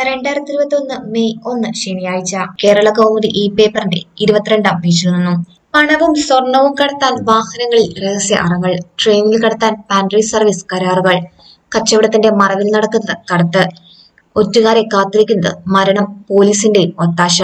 രണ്ടായിരത്തി ഇരുപത്തി ഒന്ന് മെയ് ഒന്ന് ശനിയാഴ്ച കേരള കൗമുദി ഈ പേപ്പറിന്റെ ഇരുപത്തിരണ്ടാം പേജിൽ നിന്നും പണവും സ്വർണവും കടത്താൻ വാഹനങ്ങളിൽ രഹസ്യ അറകൾ ട്രെയിനിൽ കടത്താൻ പാൻട്രി സർവീസ് കരാറുകൾ കച്ചവടത്തിന്റെ മറവിൽ നടക്കുന്നത് കടത്ത് ഒറ്റുകാരെ കാത്തിരിക്കുന്നത് മരണം പോലീസിന്റെയും ഒത്താശ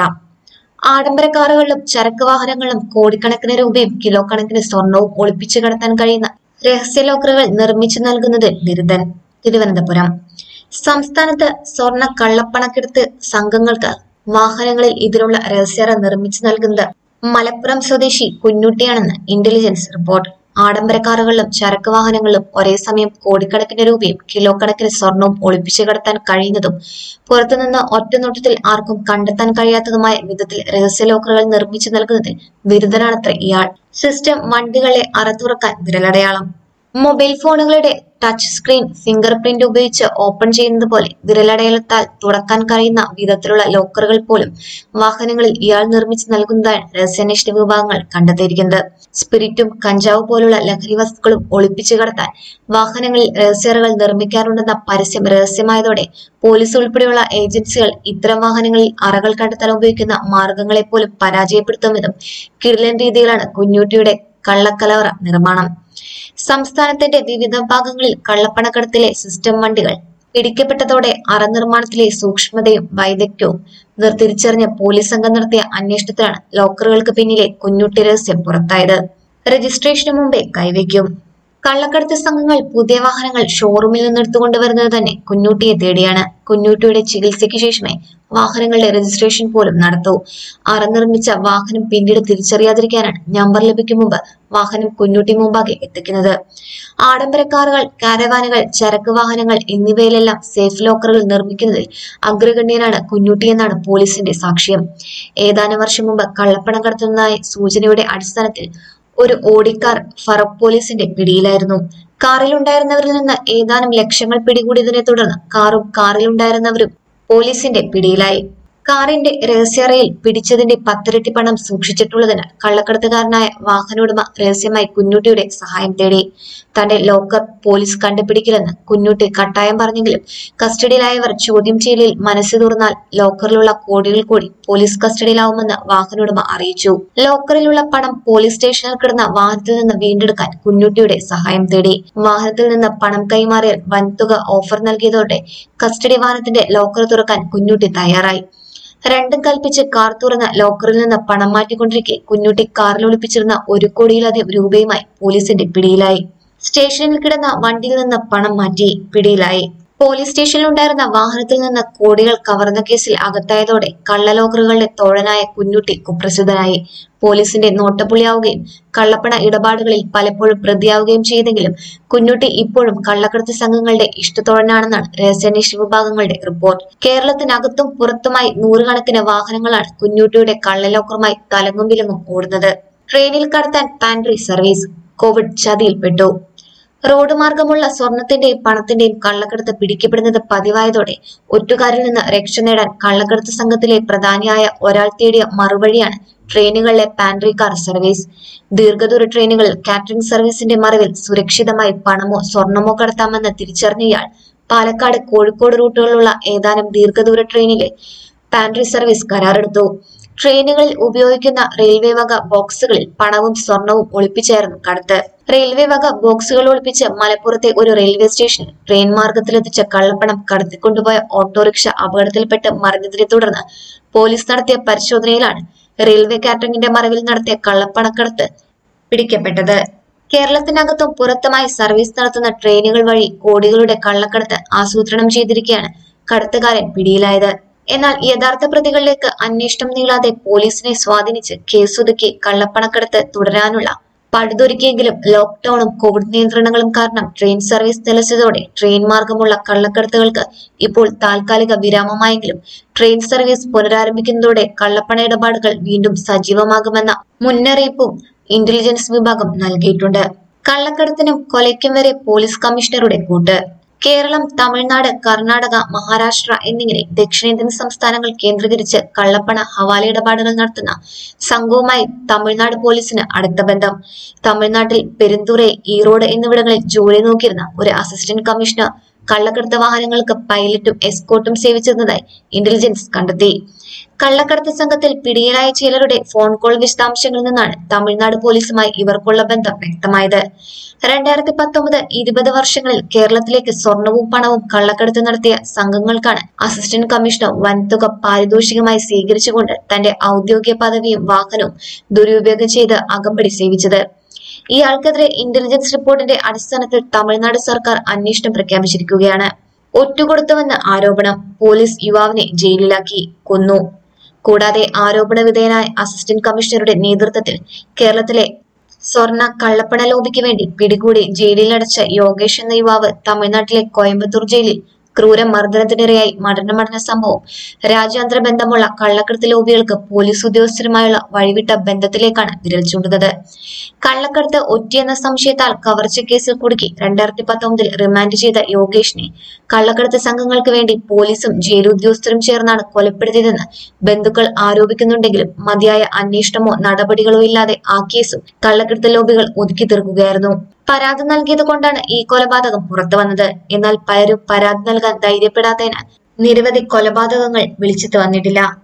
ആഡംബര കാറുകളിലും ചരക്ക് വാഹനങ്ങളിലും കോടിക്കണക്കിന് രൂപയും കിലോ കണക്കിന് സ്വർണവും ഒളിപ്പിച്ചു കടത്താൻ കഴിയുന്ന രഹസ്യ ലോക്കറുകൾ നിർമ്മിച്ചു നൽകുന്നത് ബിരുദൻ തിരുവനന്തപുരം സംസ്ഥാനത്ത് സ്വർണ്ണ കള്ളപ്പണക്കെടുത്ത് സംഘങ്ങൾക്ക് വാഹനങ്ങളിൽ ഇതിനുള്ള രഹസ്യറ നിർമ്മിച്ചു നൽകുന്നത് മലപ്പുറം സ്വദേശി കുഞ്ഞുട്ടിയാണെന്ന് ഇന്റലിജൻസ് റിപ്പോർട്ട് ആഡംബര കാറുകളിലും ചരക്ക് വാഹനങ്ങളിലും ഒരേ സമയം കോടിക്കണക്കിന് രൂപയും കിലോ കണക്കിന് സ്വർണവും ഒളിപ്പിച്ചു കടത്താൻ കഴിയുന്നതും പുറത്തുനിന്ന് ഒറ്റനോട്ടത്തിൽ ആർക്കും കണ്ടെത്താൻ കഴിയാത്തതുമായ വിധത്തിൽ രഹസ്യ ലോക്കറുകൾ നിർമ്മിച്ചു നൽകുന്നതിൽ ബിരുദനാണത്ര ഇയാൾ സിസ്റ്റം വണ്ടികളെ അറത്തുറക്കാൻ വിരലടയാളം മൊബൈൽ ഫോണുകളുടെ ടച്ച് സ്ക്രീൻ ഫിംഗർ പ്രിന്റ് ഉപയോഗിച്ച് ഓപ്പൺ ചെയ്യുന്നത് പോലെ വിരലടയാളത്താൽ തുറക്കാൻ കഴിയുന്ന വിധത്തിലുള്ള ലോക്കറുകൾ പോലും വാഹനങ്ങളിൽ ഇയാൾ നിർമ്മിച്ചു നൽകുന്നതാണ് രഹസ്യാന്വേഷണ വിഭാഗങ്ങൾ കണ്ടെത്തിയിരിക്കുന്നത് സ്പിരിറ്റും കഞ്ചാവ് പോലുള്ള ലഹരി വസ്തുക്കളും ഒളിപ്പിച്ചു കടത്താൻ വാഹനങ്ങളിൽ രഹസ്യറകൾ നിർമ്മിക്കാറുണ്ടെന്ന പരസ്യം രഹസ്യമായതോടെ പോലീസ് ഉൾപ്പെടെയുള്ള ഏജൻസികൾ ഇത്തരം വാഹനങ്ങളിൽ അറകൾ കണ്ടെത്താൻ ഉപയോഗിക്കുന്ന മാർഗങ്ങളെ പോലും പരാജയപ്പെടുത്തും വിധം കിടിലൻ രീതിയിലാണ് കുഞ്ഞൂട്ടിയുടെ കള്ളക്കലവറ നിർമ്മാണം സംസ്ഥാനത്തിന്റെ വിവിധ ഭാഗങ്ങളിൽ കള്ളപ്പണക്കടത്തിലെ സിസ്റ്റം വണ്ടികൾ പിടിക്കപ്പെട്ടതോടെ അറ നിർമ്മാണത്തിലെ സൂക്ഷ്മതയും വൈദഗ്ധ്യവും നിർ- തിരിച്ചറിഞ്ഞ പോലീസ് സംഘം നടത്തിയ അന്വേഷണത്തിലാണ് ലോക്കറുകൾക്ക് പിന്നിലെ കുഞ്ഞുട്ടി രഹസ്യം പുറത്തായത് രജിസ്ട്രേഷന് മുമ്പേ കൈവയ്ക്കും കള്ളക്കടത്ത് സംഘങ്ങൾ പുതിയ വാഹനങ്ങൾ ഷോറൂമിൽ നിന്ന് എടുത്തുകൊണ്ടുവരുന്നത് തന്നെ കുഞ്ഞൂട്ടിയെ തേടിയാണ് കുഞ്ഞൂട്ടിയുടെ ചികിത്സയ്ക്ക് ശേഷമേ വാഹനങ്ങളുടെ രജിസ്ട്രേഷൻ പോലും നടത്തൂ അറ നിർമ്മിച്ച വാഹനം പിന്നീട് തിരിച്ചറിയാതിരിക്കാനാണ് നമ്പർ ലഭിക്കും മുമ്പ് വാഹനം കുഞ്ഞൂട്ടി മുമ്പാകെ എത്തിക്കുന്നത് ആഡംബര കാറുകൾ കാരവാനുകൾ ചരക്ക് വാഹനങ്ങൾ എന്നിവയിലെല്ലാം സേഫ് ലോക്കറുകൾ നിർമ്മിക്കുന്നതിൽ അഗ്രഗണ്യനാണ് കുഞ്ഞൂട്ടി എന്നാണ് പോലീസിന്റെ സാക്ഷ്യം ഏതാനും വർഷം മുമ്പ് കള്ളപ്പണം കടത്തുന്നതായി സൂചനയുടെ അടിസ്ഥാനത്തിൽ ഒരു ഓടിക്കാർ ഫറോക്ക് പോലീസിന്റെ പിടിയിലായിരുന്നു കാറിലുണ്ടായിരുന്നവരിൽ നിന്ന് ഏതാനും ലക്ഷങ്ങൾ പിടികൂടിയതിനെ തുടർന്ന് കാറും കാറിലുണ്ടായിരുന്നവരും പോലീസിന്റെ പിടിയിലായി കാറിന്റെ രഹസ്യറയിൽ പിടിച്ചതിന്റെ പത്തിരട്ടി പണം സൂക്ഷിച്ചിട്ടുള്ളതിനാൽ കള്ളക്കടത്തുകാരനായ വാഹനോടമ രഹസ്യമായി കുഞ്ഞുട്ടിയുടെ സഹായം തേടി തന്റെ ലോക്കർ പോലീസ് കണ്ടുപിടിക്കില്ലെന്ന് കുഞ്ഞുട്ടി കട്ടായം പറഞ്ഞെങ്കിലും കസ്റ്റഡിയിലായവർ ചോദ്യം ചെയ്യലിൽ മനസ്സ് തുറന്നാൽ ലോക്കറിലുള്ള കോടികൾ കൂടി പോലീസ് കസ്റ്റഡിയിലാവുമെന്ന് വാഹനോടമ അറിയിച്ചു ലോക്കറിലുള്ള പണം പോലീസ് സ്റ്റേഷനിൽ കിടന്ന വാഹനത്തിൽ നിന്ന് വീണ്ടെടുക്കാൻ കുഞ്ഞുട്ടിയുടെ സഹായം തേടി വാഹനത്തിൽ നിന്ന് പണം കൈമാറിയാൽ വൻതുക ഓഫർ നൽകിയതോടെ കസ്റ്റഡി വാഹനത്തിന്റെ ലോക്കർ തുറക്കാൻ കുഞ്ഞുട്ടി തയ്യാറായി രണ്ടും കൽപ്പിച്ച് കാർ തുറന്ന് ലോക്കറിൽ നിന്ന് പണം മാറ്റിക്കൊണ്ടിരിക്കെ കുഞ്ഞുട്ടി കാറിൽ ഒളിപ്പിച്ചിരുന്ന ഒരു കോടിയിലധികം രൂപയുമായി പോലീസിന്റെ പിടിയിലായി സ്റ്റേഷനിൽ കിടന്ന വണ്ടിയിൽ നിന്ന് പണം മാറ്റി പിടിയിലായി പോലീസ് സ്റ്റേഷനിലുണ്ടായിരുന്ന വാഹനത്തിൽ നിന്ന് കോടികൾ കവർന്ന കേസിൽ അകത്തായതോടെ കള്ളലോക്കറുകളുടെ തോഴനായ കുഞ്ഞുട്ടി കുപ്രസിദ്ധനായി പോലീസിന്റെ നോട്ടപ്പുള്ളിയാവുകയും കള്ളപ്പണ ഇടപാടുകളിൽ പലപ്പോഴും പ്രതിയാവുകയും ചെയ്തെങ്കിലും കുഞ്ഞുട്ടി ഇപ്പോഴും കള്ളക്കടത്ത് സംഘങ്ങളുടെ ഇഷ്ടത്തോഴനാണെന്നാണ് രഹസ്യാന്വേഷണ വിഭാഗങ്ങളുടെ റിപ്പോർട്ട് കേരളത്തിനകത്തും പുറത്തുമായി നൂറുകണക്കിന് വാഹനങ്ങളാണ് കുഞ്ഞുട്ടിയുടെ കള്ളലോക്കറുമായി തലങ്ങും വിലങ്ങും ഓടുന്നത് ട്രെയിനിൽ കടത്താൻ പാൻട്രി സർവീസ് കോവിഡ് ചതിയിൽപ്പെട്ടു റോഡ് മാർഗമുള്ള സ്വർണത്തിന്റെയും പണത്തിന്റെയും കള്ളക്കടത്ത് പിടിക്കപ്പെടുന്നത് പതിവായതോടെ ഒറ്റുകാരിൽ നിന്ന് രക്ഷ നേടാൻ കള്ളക്കടത്ത് സംഘത്തിലെ പ്രധാനിയായ ഒരാൾ തേടിയ മറുവഴിയാണ് ട്രെയിനുകളിലെ പാൻട്രി കാർ സർവീസ് ദീർഘദൂര ട്രെയിനുകളിൽ കാറ്ററിംഗ് സർവീസിന്റെ മറവിൽ സുരക്ഷിതമായി പണമോ സ്വർണമോ കടത്താമെന്ന് തിരിച്ചറിഞ്ഞ ഇയാൾ പാലക്കാട് കോഴിക്കോട് റൂട്ടുകളിലുള്ള ഏതാനും ദീർഘദൂര ട്രെയിനിലെ പാൻട്രി സർവീസ് കരാറെടുത്തു ട്രെയിനുകളിൽ ഉപയോഗിക്കുന്ന റെയിൽവേ വക ബോക്സുകളിൽ പണവും സ്വർണവും ഒളിപ്പിച്ചായിരുന്നു കടത്ത് റെയിൽവേ വക ബോക്സുകൾ ഒളിപ്പിച്ച് മലപ്പുറത്തെ ഒരു റെയിൽവേ സ്റ്റേഷനിൽ ട്രെയിൻ മാർഗത്തിലെത്തിച്ച കള്ളപ്പണം കടത്തിക്കൊണ്ടുപോയ ഓട്ടോറിക്ഷ അപകടത്തിൽപ്പെട്ട് മറിഞ്ഞതിനെ തുടർന്ന് പോലീസ് നടത്തിയ പരിശോധനയിലാണ് റെയിൽവേ കാറ്ററിംഗിന്റെ മറവിൽ നടത്തിയ കള്ളപ്പണക്കടത്ത് പിടിക്കപ്പെട്ടത് കേരളത്തിനകത്തും പുറത്തുമായി സർവീസ് നടത്തുന്ന ട്രെയിനുകൾ വഴി കോടികളുടെ കള്ളക്കടത്ത് ആസൂത്രണം ചെയ്തിരിക്കെയാണ് കടത്തുകാരൻ പിടിയിലായത് എന്നാൽ യഥാർത്ഥ പ്രതികളിലേക്ക് അന്വേഷണം നീളാതെ പോലീസിനെ സ്വാധീനിച്ച് കേസൊതുക്കി കള്ളപ്പണക്കടത്ത് തുടരാനുള്ള പഴുതൊരുക്കിയെങ്കിലും ലോക്ക്ഡൌണും കോവിഡ് നിയന്ത്രണങ്ങളും കാരണം ട്രെയിൻ സർവീസ് നിലച്ചതോടെ ട്രെയിൻ മാർഗമുള്ള കള്ളക്കടത്തുകൾക്ക് ഇപ്പോൾ താൽക്കാലിക വിരാമമായെങ്കിലും ട്രെയിൻ സർവീസ് പുനരാരംഭിക്കുന്നതോടെ കള്ളപ്പണ ഇടപാടുകൾ വീണ്ടും സജീവമാകുമെന്ന മുന്നറിയിപ്പും ഇന്റലിജൻസ് വിഭാഗം നൽകിയിട്ടുണ്ട് കള്ളക്കടത്തിനും കൊലയ്ക്കും വരെ പോലീസ് കമ്മീഷണറുടെ കൂട്ട് കേരളം തമിഴ്നാട് കർണാടക മഹാരാഷ്ട്ര എന്നിങ്ങനെ ദക്ഷിണേന്ത്യൻ സംസ്ഥാനങ്ങൾ കേന്ദ്രീകരിച്ച് കള്ളപ്പണ ഹവാല ഇടപാടുകൾ നടത്തുന്ന സംഘവുമായി തമിഴ്നാട് പോലീസിന് അടുത്ത ബന്ധം തമിഴ്നാട്ടിൽ പെരുന്തുറൈ ഈറോഡ് എന്നിവിടങ്ങളിൽ ജോലി നോക്കിയിരുന്ന ഒരു അസിസ്റ്റന്റ് കമ്മീഷണർ കള്ളക്കടത്ത് വാഹനങ്ങൾക്ക് പൈലറ്റും എസ്കോർട്ടും സേവിച്ചിരുന്നതായി ഇന്റലിജൻസ് കണ്ടെത്തി കള്ളക്കടത്ത് സംഘത്തിൽ പിടിയിലായ ചിലരുടെ ഫോൺ കോൾ വിശദാംശങ്ങളിൽ നിന്നാണ് തമിഴ്നാട് പോലീസുമായി ഇവർക്കുള്ള ബന്ധം വ്യക്തമായത് രണ്ടായിരത്തി പത്തൊമ്പത് ഇരുപത് വർഷങ്ങളിൽ കേരളത്തിലേക്ക് സ്വർണവും പണവും കള്ളക്കടത്ത് നടത്തിയ സംഘങ്ങൾക്കാണ് അസിസ്റ്റന്റ് കമ്മീഷണർ വൻതുക പാരിതോഷികമായി സ്വീകരിച്ചുകൊണ്ട് തന്റെ ഔദ്യോഗിക പദവിയും വാഹനവും ദുരുപയോഗം ചെയ്ത് അകമ്പടി സേവിച്ചത് ഇയാൾക്കെതിരെ ഇന്റലിജൻസ് റിപ്പോർട്ടിന്റെ അടിസ്ഥാനത്തിൽ തമിഴ്നാട് സർക്കാർ അന്വേഷണം പ്രഖ്യാപിച്ചിരിക്കുകയാണ് ഒറ്റുകൊടുത്തുവെന്ന് ആരോപണം പോലീസ് യുവാവിനെ ജയിലിലാക്കി കൊന്നു കൂടാതെ ആരോപണ വിധേയനായ അസിസ്റ്റന്റ് കമ്മീഷണറുടെ നേതൃത്വത്തിൽ കേരളത്തിലെ സ്വർണ്ണ കള്ളപ്പണ ലോബിക്ക് വേണ്ടി പിടികൂടി ജയിലിലടച്ച യോഗേഷ് എന്ന യുവാവ് തമിഴ്നാട്ടിലെ കോയമ്പത്തൂർ ജയിലിൽ ക്രൂര മർദ്ദനത്തിനിരയായി മരണമടഞ്ഞ സംഭവം രാജ്യാന്തര ബന്ധമുള്ള കള്ളക്കടത്ത് ലോബികൾക്ക് പോലീസ് ഉദ്യോഗസ്ഥരുമായുള്ള വഴിവിട്ട ബന്ധത്തിലേക്കാണ് വിരൽ ചൂണ്ടുന്നത് കള്ളക്കടത്ത് ഒറ്റയെന്ന സംശയത്താൽ കവർച്ച കേസിൽ കുടുക്കി രണ്ടായിരത്തി പത്തൊമ്പതിൽ റിമാൻഡ് ചെയ്ത യോഗേഷിനെ കള്ളക്കടത്ത് സംഘങ്ങൾക്ക് വേണ്ടി പോലീസും ജയിലുദ്യോഗസ്ഥരും ചേർന്നാണ് കൊലപ്പെടുത്തിയതെന്ന് ബന്ധുക്കൾ ആരോപിക്കുന്നുണ്ടെങ്കിലും മതിയായ അന്വേഷണമോ നടപടികളോ ഇല്ലാതെ ആ കേസും കള്ളക്കടത്ത് ലോബികൾ ഒതുക്കി തീർക്കുകയായിരുന്നു പരാതി നൽകിയത് കൊണ്ടാണ് ഈ കൊലപാതകം പുറത്തു വന്നത് എന്നാൽ പലരും പരാതി നൽകാൻ ധൈര്യപ്പെടാത്തതിനാൽ നിരവധി കൊലപാതകങ്ങൾ വിളിച്ചെത്ത് വന്നിട്ടില്ല